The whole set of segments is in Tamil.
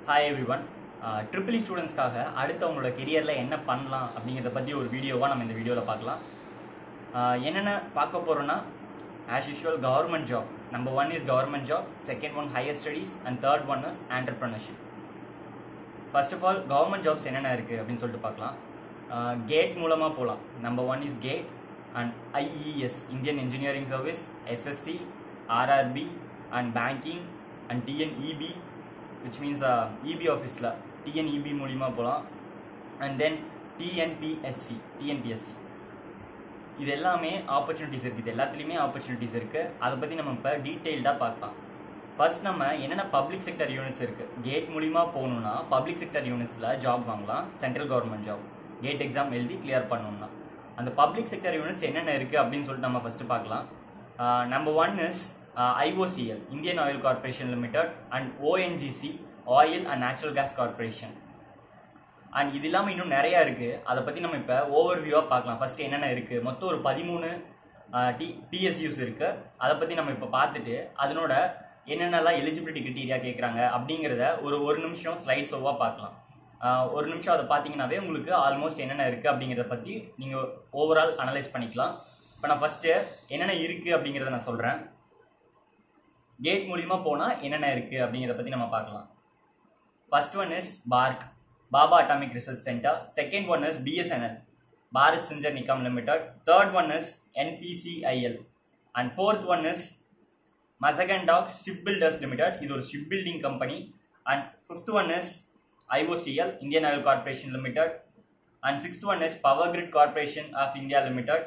Hi everyone triple E ஸ்டூடெண்ட்ஸ்க்காக அடுத்து அவங்களோட கெரியரில் என்ன பண்ணலாம் அப்படிங்கிறத பற்றி ஒரு வீடியோவாக நம்ம இந்த வீடியோவில் பார்க்கலாம் ஆஹ் என்னென்ன பார்க்க போகிறோன்னா as usual government job number one is government job second one higher studies and third one is entrepreneurship first of all government jobs என்னென்ன இருக்குது அப்படின்னு சொல்லிட்டு பார்க்கலாம் கேட் மூலமாக போகலாம் number one is GATE and IES Indian engineering service SSC RRB and banking and TNEB which means EB ஆஃபீஸில் டிஎன்இபி மூலிமா போகலாம் அண்ட் தென் டிஎன்பிஎஸ்சி டிஎன்பிஎஸ்சி இது எல்லாமே ஆப்பர்ச்சுனிட்டிஸ் இருக்குது இது எல்லாத்துலேயுமே ஆப்பர்ச்சுனிட்டிஸ் இருக்குது அதை பற்றி நம்ம இப்போ டீட்டெயில்டாக பார்க்கலாம் ஃபர்ஸ்ட் நம்ம என்னென்ன பப்ளிக் செக்டர் யூனிட்ஸ் இருக்குது கேட் மூலிமா போகணுன்னா பப்ளிக் செக்டர் யூனிட்ஸில் ஜாப் வாங்கலாம் central government job GATE exam எழுதி கிளியர் பண்ணணும்னா அந்த பப்ளிக் செக்டர் யூனிட்ஸ் என்னென்ன இருக்குது அப்படின்னு சொல்லிட்டு நம்ம ஃபஸ்ட்டு பார்க்கலாம் number one is IOCL Indian oil corporation limited and ONGC oil and natural gas corporation and இது இல்லாமல் இன்னும் நிறையா இருக்குது அதை பற்றி நம்ம இப்போ ஓவர் வியூவாக பார்க்கலாம் ஃபஸ்ட்டு என்னென்ன இருக்குது மொத்தம் ஒரு பதிமூணு டி பிஎஸ்யூஸ் இருக்குது அதை பற்றி நம்ம இப்போ பார்த்துட்டு அதனோட என்னென்னலாம் எலிஜிபிலிட்டி கிரிட்டீரியா கேட்குறாங்க அப்படிங்கிறத ஒரு ஒரு நிமிஷம் ஸ்லைட் ஷோவாக பார்க்கலாம் ஆஹ் ஒரு நிமிஷம் அதை பார்த்தீங்கன்னாவே உங்களுக்கு ஆல்மோஸ்ட் என்னென்ன இருக்குது அப்படிங்கிறத பற்றி நீங்கள் ஓவரால் அனலைஸ் பண்ணிக்கலாம் இப்போ நான் ஃபஸ்ட்டு என்னென்ன இருக்குது அப்படிங்கிறத நான் சொல்கிறேன் கேட் மூலிமா போனால் என்னென்ன இருக்குது அப்படிங்கிறத பற்றி நம்ம பார்க்கலாம் first one is BARC Bhabha atomic research centre second one is BSNL Bharat Sanchar Nigam limited third one is NPCIL and fourth one is Mazagon dock shipbuilders limited இது ஒரு shipbuilding company and fifth one is IOCL Indian oil corporation limited and sixth one is power grid corporation of India limited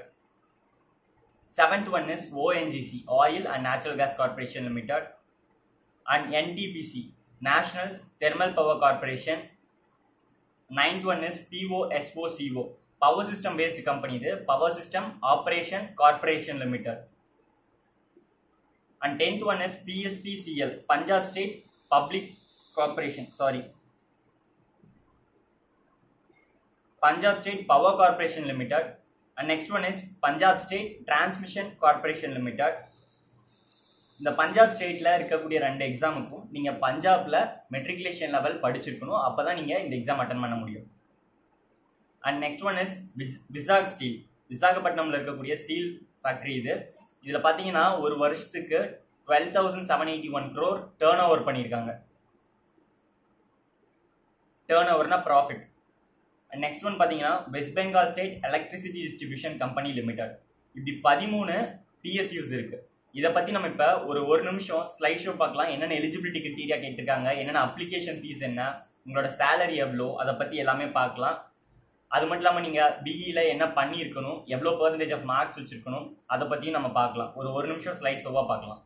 seventh one is ONGC oil and natural gas corporation limited and NTPC national thermal power corporation ninth one is POSOCO power system based company இது power system operation corporation limited and tenth one is PSPCL Punjab state public corporation sorry Punjab state power corporation limited and next one is Punjab state transmission corporation limited இந்த பஞ்சாப் ஸ்டேட்டில் இருக்கக்கூடிய ரெண்டு எக்ஸாமுக்கும் நீங்கள் பஞ்சாபில் மெட்ரிகுலேஷன் லெவல் படிச்சிருக்கணும் அப்போ தான் நீங்கள் இந்த எக்ஸாம் அட்டன் பண்ண முடியும் and next one is Vizag steel விசாகப்பட்டினமில் இருக்கக்கூடிய ஸ்டீல் ஃபேக்ட்ரி இது இதில் பார்த்தீங்கன்னா ஒரு வருஷத்துக்கு twelve thousand seven eighty one crore turnover பண்ணியிருக்காங்க டேர்ன் ஓவர்னா ப்ராஃபிட் அண்ட் நெக்ஸ்ட் ஒன் பார்த்தீங்கன்னா west Bengal state electricity distribution company limited இப்படி பதிமூணு பிஎஸ்யூஸ் இருக்கு இதை பற்றி நம்ம இப்போ ஒரு ஒரு நிமிஷம் ஸ்லைட் ஷோ பார்க்கலாம் என்னென்ன எலிஜிபிலிட்டி கிரிட்டீரியா கேட்டிருக்காங்க என்னென்ன அப்ளிகேஷன் ஃபீஸ் என்ன உங்களோட சேலரி எவ்வளோ அதை பற்றி எல்லாமே பார்க்கலாம் அது மட்டும் இல்லாமல் நீங்கள் பிஇயில் என்ன பண்ணியிருக்கணும் எவ்வளோ பர்சன்டேஜ் ஆஃப் மார்க்ஸ் வச்சுருக்கணும் அதை பற்றியும் நம்ம பார்க்கலாம் ஒரு ஒரு நிமிஷம் ஸ்லைட் ஷோவாக பார்க்கலாம்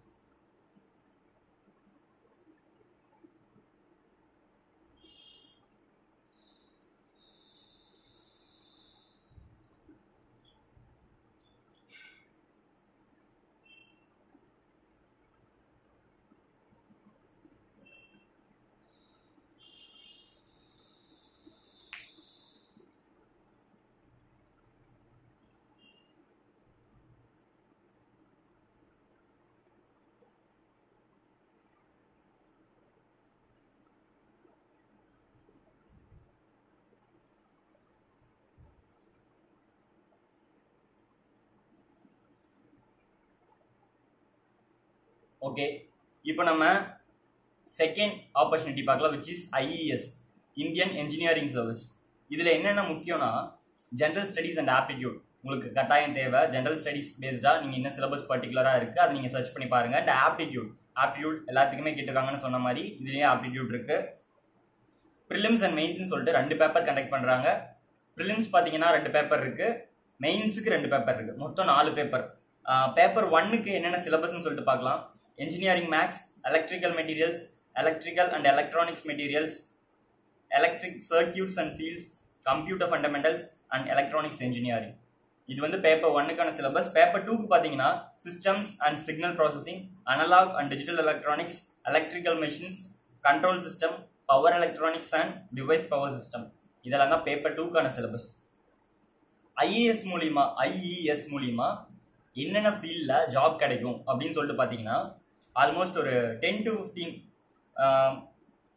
ஓகே இப்போ நம்ம செகண்ட் ஆப்பர்ச்சுனிட்டி பார்க்கலாம் which is IES Indian engineering service இதில் என்னென்ன முக்கியம்னா ஜென்ரல் ஸ்டடீஸ் அண்ட் ஆப்டிடியூட் உங்களுக்கு கட்டாயம் தேவை ஜென்ரல் ஸ்டடீஸ் பேஸ்டாக நீங்கள் என்ன சிலபஸ் பர்டிகுலராக இருக்குது அதை நீங்கள் சர்ச் பண்ணி பாருங்கள் அண்ட் ஆப்டிடியூட் ஆப்டிடியூட் எல்லாத்துக்குமே கேட்டிருக்காங்கன்னு சொன்ன மாதிரி இதுலேயே ஆப்டிடியூட் இருக்குது ப்ரிலிம்ஸ் அண்ட் மெயின்ஸ்னு சொல்லிட்டு ரெண்டு பேப்பர் கண்டக்ட் பண்ணுறாங்க ப்ரிலிம்ஸ் பார்த்தீங்கன்னா ரெண்டு பேப்பர் இருக்குது மெயின்ஸுக்கு ரெண்டு பேப்பர் இருக்குது மொத்தம் நாலு பேப்பர் பேப்பர் ஒன்னுக்கு என்னென்ன சிலபஸ்னு சொல்லிட்டு பார்க்கலாம் engineering maths electrical materials electrical and electronics materials electric circuits and fields computer fundamentals and electronics engineering இது வந்து பேப்பர் ஒன்னுக்கான சிலபஸ் பேப்பர் டூக்கு பார்த்தீங்கன்னா systems and signal processing analogue and digital electronics electrical machines control system power electronics and device power system இதெல்லாம் தான் பேப்பர் டூக்கான சிலபஸ் ஐஏஎஸ் மூலிமா ஐஇஎஸ் மூலிமா என்னென்ன ஃபீல்டில் ஜாப் கிடைக்கும் அப்படின்னு சொல்லிட்டு பார்த்தீங்கன்னா ஆல்மோஸ்ட் ஒரு டென் டு ஃபிஃப்டீன்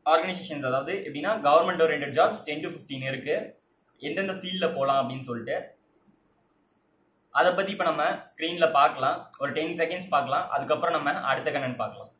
ஆர்கனைசேஷன்ஸ் அதாவது எப்படின்னா government oriented jobs ten to fifteen இருக்கு எந்தெந்த ஃபீல்டில் போகலாம் அப்படின்னு சொல்லிட்டு அதை பற்றி இப்போ நம்ம ஸ்க்ரீனில் பார்க்கலாம் ஒரு டென் செகண்ட்ஸ் பார்க்கலாம் அதுக்கப்புறம் நம்ம அடுத்த கண்ணன் பார்க்கலாம்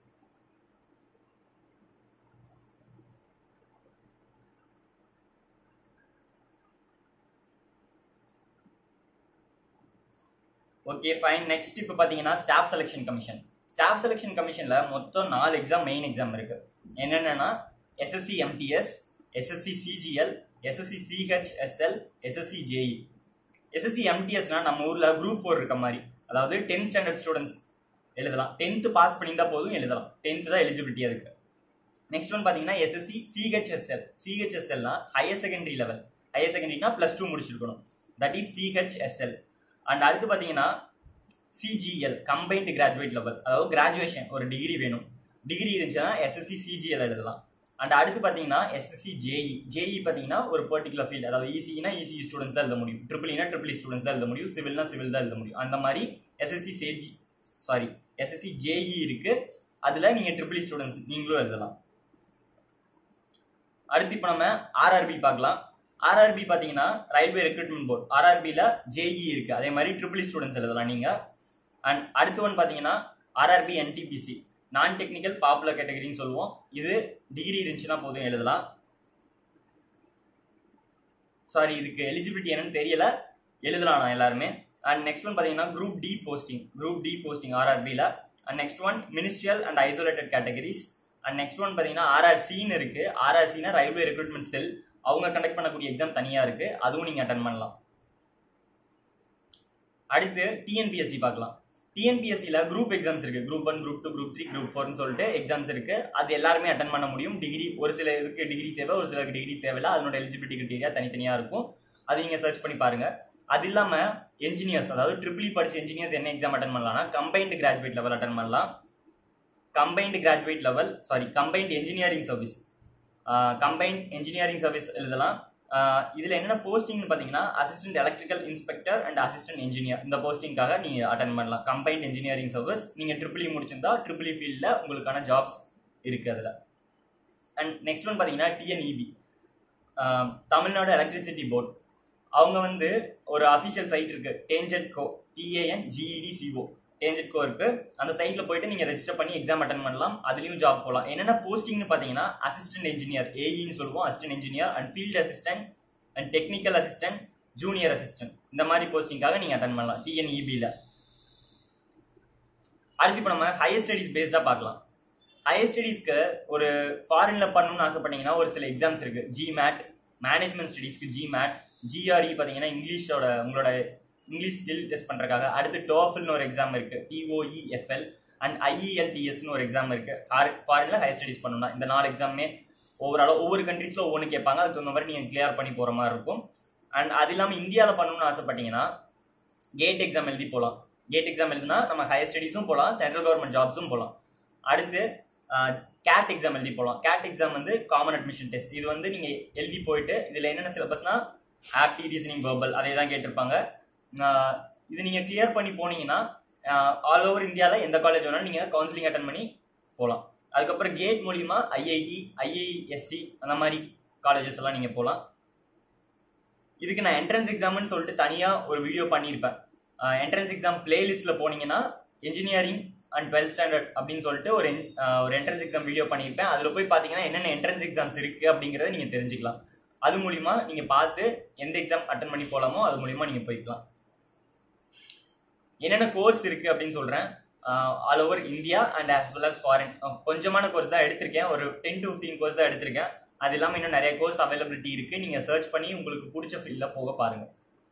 ஓகே ஃபைன் நெக்ஸ்ட் இப்போ பார்த்தீங்கன்னா staff selection commission staff selection கமிஷனில் மொத்தம் நாலு எக்ஸாம் மெயின் எக்ஸாம் இருக்கு என்னென்னா SSC MTS SSC CGL SSC CHSL SSC JE SSC எம்டிஎஸ்னா நம்ம ஊரில் குரூப் ஃபோர் இருக்க மாதிரி அதாவது டென்த் ஸ்டாண்டர்ட் ஸ்டூடெண்ட்ஸ் எழுதலாம் டென்த்து பாஸ் பண்ணியிருந்தா போதும் எழுதலாம் டென்த்து தான் எலிஜிபிலிட்டி அதுக்கு நெக்ஸ்ட் ஒன் பார்த்தீங்கன்னா எஸ்எஸ்சி சிஹெச்எஸ்எல் சிஹெச்எஸ்எல்னா ஹையர் செகண்டரி லெவல் ஹையர் செகண்டரினா ப்ளஸ் டூ முடிச்சிருக்கணும் தட் இஸ் சிஹெச்எஸ்எல் அண்ட் அடுத்து பார்த்தீங்கன்னா சிஜிஎல் கம்பைன்டு கிராஜுவேட் லெவல் அதாவது கிராஜுவேஷன் ஒரு டிகிரி வேணும் டிகிரி இருந்துச்சுன்னா எஸ்எஸ்சி சிஜிஎல் எழுதலாம் அண்ட் அடுத்து பார்த்தீங்கன்னா எஸ்எஸ்சி ஜேஇ ஜேஇ பார்த்தீங்கன்னா ஒரு பர்டிகுலர் ஃபீல்டு அதாவது ஈஸினா ஈஸி ஸ்டூடெண்ட்ஸ் தான் எழுத முடியும் ட்ரிபிள்னா ட்ரிபிள் ஸ்டூடெண்ட்ஸ் தான் எழுத முடியும் சிவில்னா சிவில் தான் எழுத முடியும் அந்த மாதிரி எஸ்எஸ்சி சேஜி சாரி எஸ்எஸ்சி ஜேஇ இருக்கு அதில் நீங்கள் ட்ரிபிள் ஸ்டூடெண்ட்ஸ் நீங்களும் எழுதலாம் அடுத்து இப்போ நம்ம ஆர்ஆர்பி பார்க்கலாம் ஆர்ஆர்பி பார்த்தீங்கன்னா ரயில்வே ரெக்ரூட்மெண்ட் போர்ட் ஆர்ஆர்பியில் ஜேஇ இருக்கு அதே மாதிரி ட்ரிபிள் ஸ்டூடெண்ட்ஸ் எழுதலாம் நீங்கள் அண்ட் அடுத்து ஒன் பார்த்தீங்கன்னா RRB NTPC non technical popular கேட்டகரின்னு சொல்லுவோம் இது டிகிரி இருந்துச்சுன்னா போதும் எழுதலாம் சாரி இதுக்கு எலிஜிபிலிட்டி என்னன்னு தெரியல எழுதலாம் நான் எல்லாருமே அண்ட் நெக்ஸ்ட் ஒன் பார்த்தீங்கன்னா group D posting group D posting ஆர்ஆர்பியில் and next one ministerial and isolated categories and next one பார்த்தீங்கன்னா ஆர்ஆர்சின்னு இருக்கு ஆர்ஆர்சினா ரயில்வே ரெக்ரூட்மெண்ட் செல் அவங்க கண்டக்ட் பண்ணக்கூடிய எக்ஸாம் தனியாக இருக்கு அதுவும் நீங்கள் அட்டன் பண்ணலாம் அடுத்து டிஎன்பிஎஸ்சி பார்க்கலாம் டிஎன்பிஎஸ்சியில் குரூப் எக்ஸாம்ஸ் இருக்கு group one group two group three group ஃபோர்னு சொல்லிட்டு எக்ஸாம்ஸ் இருக்கு அது எல்லாருமே அட்டன் பண்ண முடியும் டிகிரி ஒரு சில இதுக்கு டிகிரி தேவை ஒரு சிலருக்கு டிகிரி தேவையில்ல அதனோட எலிஜிபிலிட்டி கிரிட்டீரியா தனித்தனியாக இருக்கும் அது நீங்கள் சர்ச் பண்ணி பாருங்க அது இல்லாமல் என்ஜினியர்ஸ் அதாவது ட்ரிபிளி படிச்ச என்ஜினியர்ஸ் என்ன எக்ஸாம் அட்டன் பண்ணலாம்னா கம்பைன்டு கிராஜுவேட் லெவல் அட்டன் பண்ணலாம் combined graduate level sorry combined engineering service combined engineering service எழுதலாம் இதில் என்னென்ன போஸ்டிங்னு பார்த்தீங்கன்னா assistant electrical inspector and assistant engineer இந்த போஸ்டிங்காக நீங்கள் அட்டன் பண்ணலாம் கம்பைன்ட் இன்ஜினியரிங் சர்வீஸ் நீங்கள் ட்ரிபிளி முடிச்சிருந்தா ட்ரிபிளி ஃபீல்டில் உங்களுக்கான ஜாப்ஸ் இருக்குது அதில் அண்ட் நெக்ஸ்ட் ஒன் பார்த்தீங்கன்னா டிஎன்இபி தமிழ்நாடு எலக்ட்ரிசிட்டி போர்ட் அவங்க வந்து ஒரு அஃபிஷியல் சைட் இருக்கு TANGEDCO TAN GED CO டேஞ்சட் கோ இருக்கு அந்த சைட்ல போயிட்டு நீங்க ரெஜிஸ்டர் பண்ணி எக்ஸாம் அட்டன் பண்ணலாம் அதுலயும் ஜாப் போகலாம் என்னென்ன போஸ்டிங்னு பாத்தீங்கன்னா அசிஸ்டன்ட் இன்ஜினியர் ஏஇன்னு சொல்லுவோம் assistant engineer and field assistant and technical assistant junior assistant இந்த மாதிரி போஸ்டிங்காக நீங்க அட்டன் பண்ணலாம் டிஎன்இபியில் அடுத்து இப்போ நம்ம ஹையர் ஸ்டடிஸ் பேஸ்டா பார்க்கலாம் ஹையர் ஸ்டடீஸ்க்கு ஒரு ஃபாரின்ல பண்ணணும்னு ஆசைப்பட்டீங்கன்னா ஒரு சில எக்ஸாம்ஸ் இருக்கு ஜிமேட் மேனேஜ்மெண்ட் ஸ்டடீஸ்க்கு ஜிமேட் ஜிஆர்இ பார்த்தீங்கன்னா இங்கிலீஷோட உங்களோட இங்கிலீஷ் ஸ்கில் டெஸ்ட் பண்ணுறதுக்காக அடுத்து டோஃபில்னு ஒரு எக்ஸாம் இருக்கு டிஓஇஎஃப்எல் அண்ட் ஐஇஎல்டிஎஸ்னு ஒரு எக்ஸாம் இருக்கு ஃபாரின்ல ஹையர் ஸ்டடீஸ் பண்ணணும்னா இந்த நாலு எக்ஸாமே ஓவரால் ஒவ்வொரு கண்ட்ரீஸ்ல ஒவ்வொன்று கேட்பாங்க அதுக்கு தகுந்த மாதிரி நீங்கள் கிளியர் பண்ணி போகிற மாதிரி இருக்கும் அண்ட் அது இல்லாமல் இந்தியாவில் பண்ணணும்னு ஆசைப்பட்டீங்கன்னா கேட் எக்ஸாம் எழுதி போகலாம் கேட் எக்ஸாம் எழுதினா நம்ம ஹையர் ஸ்டடீஸும் போகலாம் சென்ட்ரல் கவர்மெண்ட் ஜாப்ஸும் போகலாம் அடுத்து கேட் எக்ஸாம் எழுதி போகலாம் கேட் எக்ஸாம் வந்து காமன் அட்மிஷன் டெஸ்ட் இது வந்து நீங்கள் எழுதி போயிட்டு இதில் என்னென்ன சிலபஸ்னா ஆப்டி ரீசனிங் பர்பல் அதை தான் கேட்டிருப்பாங்க இது நீங்கள் கிளியர் பண்ணி போனீங்கன்னா ஆல் ஓவர் இந்தியாவில் எந்த காலேஜ் வேணாலும் நீங்கள் கவுன்சிலிங் அட்டன் பண்ணி போகலாம் அதுக்கப்புறம் கேட் மூலிமா ஐஐடி ஐஐஎஸ்சி அந்த மாதிரி காலேஜஸ் எல்லாம் நீங்கள் போகலாம் இதுக்கு நான் என்ட்ரன்ஸ் எக்ஸாம்னு சொல்லிட்டு தனியாக ஒரு வீடியோ பண்ணியிருப்பேன் என்ட்ரன்ஸ் எக்ஸாம் பிளேலிஸ்ட்டில் போனீங்கன்னா இன்ஜினியரிங் அண்ட் டுவெல்த் ஸ்டாண்டர்ட் அப்படின்னு சொல்லிட்டு ஒரு ஒரு என்ட்ரன்ஸ் எக்ஸாம் வீடியோ பண்ணியிருப்பேன் அதில் போய் பார்த்தீங்கன்னா என்னென்ன என்ட்ரன்ஸ் எக்ஸாம்ஸ் இருக்குது அப்படிங்கிறத நீங்கள் தெரிஞ்சுக்கலாம் அது மூலிமா நீங்கள் பார்த்து எந்த எக்ஸாம் அட்டன் பண்ணி போகலாமோ அது மூலிமா நீங்கள் போய்க்கலாம் என்னென்ன கோர்ஸ் இருக்குது அப்படின்னு சொல்கிறேன் all over India and as well as foreign கொஞ்சமான கோர்ஸ் தான் எடுத்திருக்கேன் ஒரு டென் டு ஃபிஃப்டீன் கோர்ஸ் தான் எடுத்திருக்கேன் அது இல்லாமல் இன்னும் நிறைய கோர்ஸ் அவைலபிலிட்டி இருக்குது நீங்கள் சர்ச் பண்ணி உங்களுக்கு பிடிச்ச ஃபீல்டில் போக பாருங்கள்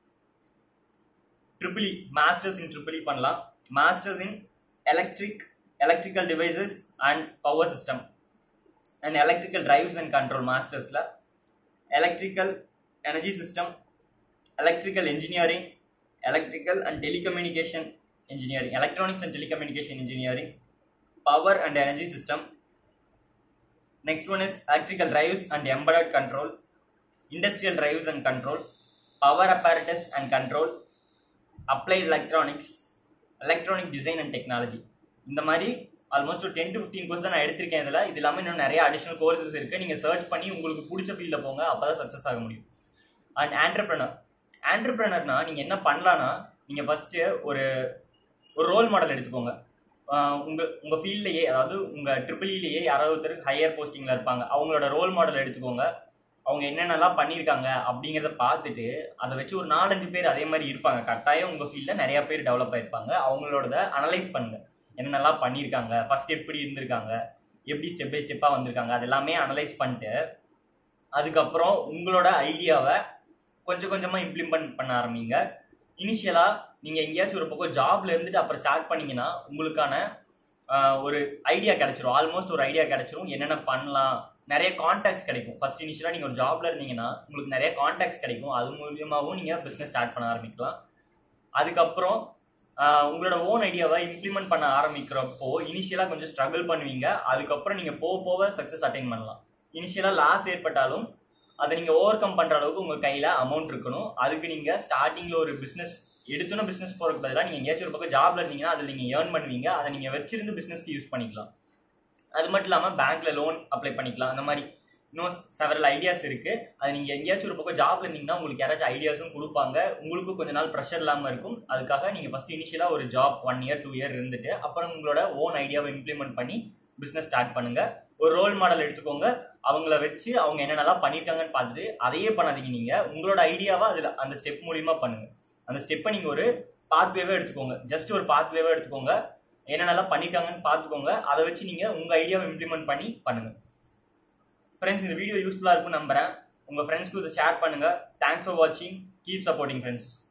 ட்ரிபிளி மாஸ்டர்ஸ் இன் ட்ரிபிளி பண்ணலாம் masters in electric electrical devices and power system and electrical drives and control மாஸ்டர்ஸில் electrical energy system electrical engineering electrical and telecommunication engineering, electronics and telecommunication engineering, power and energy system. Next one is electrical drives and embedded control, industrial drives and control, power apparatus and control, applied electronics, electronic design and technology. இந்த மாதிரி ஆல்மோஸ்ட் ஒரு டென் டு ஃபிஃப்டீன் கோர்ஸ் தான் நான் எடுத்திருக்கேன் இதில் இது இல்லாமல் இன்னும் நிறைய அடிஷனல் கோர்சஸ் இருக்குது நீங்கள் சர்ச் பண்ணி உங்களுக்கு பிடிச்ச ஃபீல்டில் போங்க அப்போ தான் சக்ஸஸ் ஆக முடியும் அண்ட் ஆண்டர்பிரனர் ஆண்டர்பிரனர்னா நீங்கள் என்ன பண்ணலான்னா நீங்கள் ஃபஸ்ட்டு ஒரு ஒரு ரோல் மாடல் எடுத்துக்கோங்க ஆஹ் உங்க உங்க ஃபீல்ட்லயே அதாவது உங்க ட்ரிபிள்இலேயே யாராவது ஒருத்தர் ஹையர் போஸ்டிங்ல இருப்பாங்க அவங்களோட ரோல் மாடல் எடுத்துக்கோங்க அவங்க என்னென்னலாம் பண்ணியிருக்காங்க அப்படிங்கிறத பார்த்துட்டு அதை வச்சு ஒரு நாலஞ்சு பேர் அதே மாதிரி இருப்பாங்க கட்டாயம் உங்க ஃபீல்டில் நிறைய பேர் டெவலப் ஆயிருப்பாங்க அவங்களோட அனலைஸ் பண்ணுங்க என்னென்னலாம் பண்ணியிருக்காங்க ஃபர்ஸ்ட் எப்படி இருந்திருக்காங்க எப்படி ஸ்டெப் பை ஸ்டெப்பாக வந்திருக்காங்க அது எல்லாமே அனலைஸ் பண்ணிட்டு அதுக்கப்புறம் உங்களோட ஐடியாவை கொஞ்சம் கொஞ்சமாக இம்ப்ளிமெண்ட் பண்ண ஆரம்பிங்க இனிஷியலாக நீங்கள் எங்கேயாச்சும் ஒரு பக்கம் ஜாப்ல இருந்துட்டு அப்புறம் ஸ்டார்ட் பண்ணீங்கன்னா உங்களுக்கான ஆஹ், ஒரு ஐடியா கிடைச்சிரும் ஆல்மோஸ்ட் ஒரு ஐடியா கிடைச்சிரும் என்னென்ன பண்ணலாம் நிறைய கான்டாக்ட்ஸ் கிடைக்கும் ஃபர்ஸ்ட் இனிஷியலாக நீங்கள் ஒரு ஜாப்ல இருந்தீங்கன்னா உங்களுக்கு நிறைய கான்டாக்ட்ஸ் கிடைக்கும் அது மூலியமாகவும் நீங்கள் பிஸ்னஸ் ஸ்டார்ட் பண்ண ஆரம்பிக்கலாம் அதுக்கப்புறம் ஆஹ், உங்களோட ஓன் ஐடியாவை இம்ப்ளிமெண்ட் பண்ண ஆரம்பிக்கிறப்போ இனிஷியலாக கொஞ்சம் ஸ்ட்ரகிள் பண்ணுவீங்க அதுக்கப்புறம் நீங்கள் போக போக சக்ஸஸ் அட்டைன் பண்ணலாம் இனிஷியலாக லாஸ் ஏற்பட்டாலும் அதை நீங்கள் ஓவர் கம் பண்ணுற அளவுக்கு உங்கள் கையில் அமௌண்ட் இருக்கணும் அதுக்கு நீங்கள் ஸ்டார்டிங்கில் ஒரு பிஸ்னஸ் எடுத்தோன்னு பிஸ்னஸ் போகிறதுக்கு பதிலாக நீங்கள் எங்கேயாச்சும் ஒரு பக்கம் ஜாப்ல இருந்தீங்கன்னா அதில் நீங்கள் ஏர்ன் பண்ணுவீங்க அதை நீங்கள் வச்சிருந்து பிஸ்னஸ்க்கு யூஸ் பண்ணிக்கலாம் அது மட்டும் இல்லாமல் பேங்க்ல லோன் அப்ளை பண்ணிக்கலாம் அந்த மாதிரி இன்னும் செவரல் ஐடியாஸ் இருக்கு அது நீங்கள் எங்கேயாச்சும் ஒரு பக்கம் ஜாப்ல இருந்தீங்கன்னா உங்களுக்கு யாராச்சும் ஐடியாஸும் கொடுப்பாங்க உங்களுக்கும் கொஞ்ச நாள் ப்ரெஷர் இல்லாமல் இருக்கும் அதுக்காக நீங்கள் ஃபர்ஸ்ட் இனிஷியலாக ஒரு job one year two year இருந்துட்டு அப்புறம் உங்களோட ஓன் ஐடியாவை இம்ப்ளிமெண்ட் பண்ணி பிஸ்னஸ் ஸ்டார்ட் பண்ணுங்க ஒரு ரோல் மாடல் எடுத்துக்கோங்க அவங்கள வச்சு அவங்க என்னென்னலாம் பண்ணியிருக்காங்கன்னு பார்த்துட்டு அதையே பண்ணாதீங்க நீங்க உங்களோட ஐடியாவை அதில் அந்த ஸ்டெப் மூலியமா பண்ணுங்க அந்த ஸ்டெப்பை நீங்க ஒரு பாத்வேவே எடுத்துக்கோங்க ஜஸ்ட் ஒரு பாத்வேவே எடுத்துக்கோங்க என்னென்னலாம் பண்ணியிருக்காங்கன்னு பார்த்துக்கோங்க அதை வச்சு நீங்க உங்க ஐடியாவை இம்ப்ளிமெண்ட் பண்ணி பண்ணுங்க ஃப்ரெண்ட்ஸ் இந்த வீடியோ யூஸ்ஃபுல்லாக இருக்கும்னு நம்புறேன் உங்க ஃப்ரெண்ட்ஸ்க்கு இதை ஷேர் பண்ணுங்க தேங்க்ஸ் ஃபார் வாட்சிங் கீப் சப்போர்ட்டிங் ஃப்ரெண்ட்ஸ்